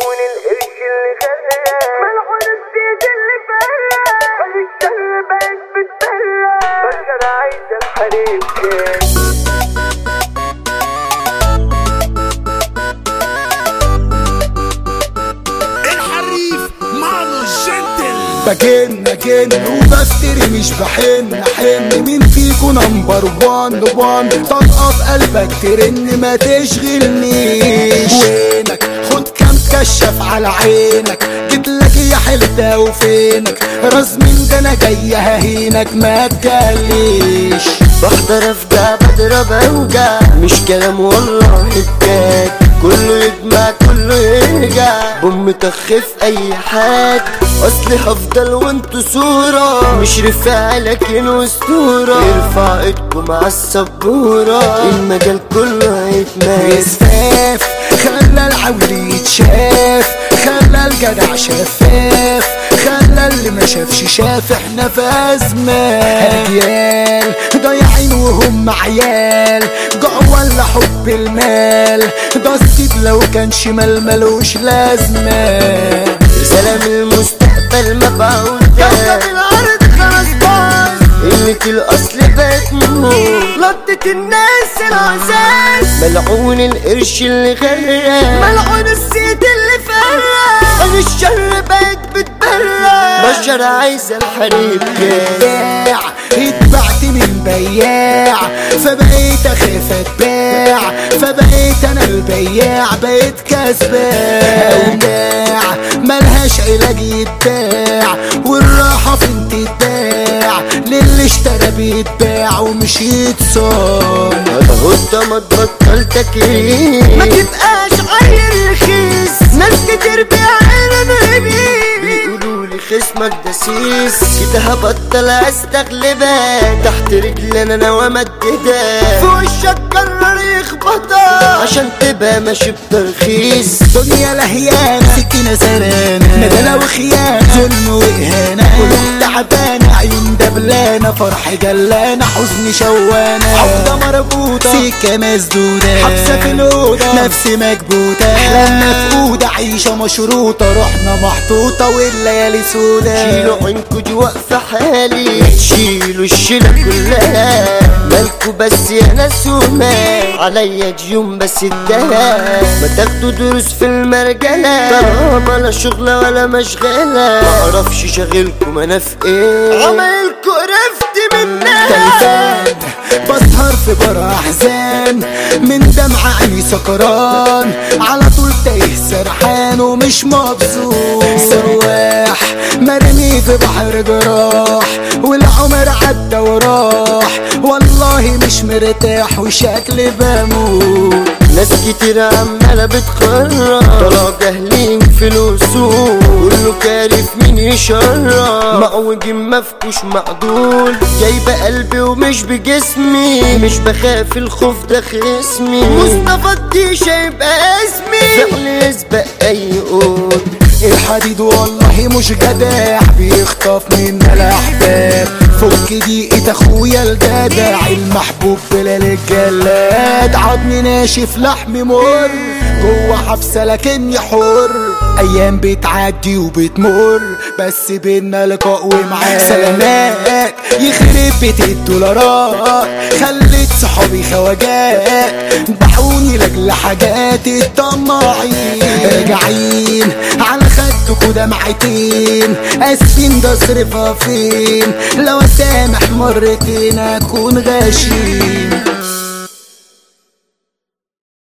ملعون القرش اللي غرق ملعون الزيت اللي فرق خلي الشر بقت بتبرق بشر عايزة الحريم كان الحريف مانو جنتل بجن اجن وبفتري مش بحن حن مين فيكو نمبر وان وان طلقة في قلبك ترن ما تشغلنيش وينك خد كام كشف على عينك جيت لك يا حلتة وفينك راس من ده انا جاي ههينك ما تجليش بحضر افجع بضرب اوجع مش كلام والله بجد كله يجمع كله يرجع بوم تخف اي حد اصلي هفضل وانتو صورة مش رفاع لكن اسطورة ارفع ايدكم على السبورة المجال كله هيتميز اسفاف خلى العول يتشاف خلى الجدع شفاف خلى اللي ما شافش شاف احنا في ازمه اجيال ضايعين وهم عيال جوه ولا حب المال ده الصيد لو كان شمال ملوش لازمه سلام المستقبل مبعوث كوكب الارض خلاص باظ قلة الاصل بقت موت لطة الناس العزاز ملعون القرش اللي غرق ملعون السيد اللي فرق عن الشر بقت بتبرق بشر عايزة الحريق بياع اتبعت من بياع فبقيت اخاف اتباع فبقيت انا البياع بقيت كسبان اوجاع ملهاش علاج يتباع والراحة فين تتباع للي اشترى بيتباع ومش يتصان هدى ما تبطل تكريم ما تبقاش عيل رخيص ناس كتير بيعينوا بيقولوا لي خصمك دسيس كده هبطل استغلبك تحت رجلي انا ناوي امددك في وشك قرر يخبطك عشان تبقى ماشي بترخيص دنيا لهيانة سكينة سرانة ندلة وخيانة ظلم وإهانة قلوب تعبانة عيون دبلانة فرح جلانة حزن شوانة عقدة مربوطة سكة مسدودة حبسة في الأوضة نفسي مكبوتة أحلامنا في أوضة عيشة مشروطة روحنا محطوطة والليالي سودة شيلوا عينكوا جوا في حالي شيلوا الشيلة كلها مالكوا بس يا ناس وما عليا ديون بس اداها ما تاخدوا دروس في المرجلة طالما لا شغلة ولا مشغلة معرفش شاغلكم انا في ايه عملكوا قرفت منها تلفان بسهر في بر احزان من دمع عيني سكران على طول تايه سرحان ومش مبسوط سواح مرمي في بحر جراح والعمر عدى وراح والله مش مرتاح وشكلي بموت ناس كتير عمالة بتقرر طلعوا جاهلين في الوصول كله كارف مين يشرع معوج مفكوش معدول جايبة قلبي ومش بجسمي مش بخاف الخوف ده خصمي مصطفى الديشة يبقى اسمي فعل يسبق اي قول الحديد والله مش جدع بيخطف منا الاحباب فك دقيقة اخويا الجدع المحبوب بلال الجلاد عظمي ناشف لحمي مر جوه حبسة لكني حر ايام بتعدي وبتمر بس بينا لقاء ومعاد سلامات يخرب بيت الدولارات خلت صحابي خواجات باعوني لاجل حاجات الطماعين راجعين على خدكوا دمعتين اسفين ده اصرفها فين لو اسامح مرتين اكون غشيم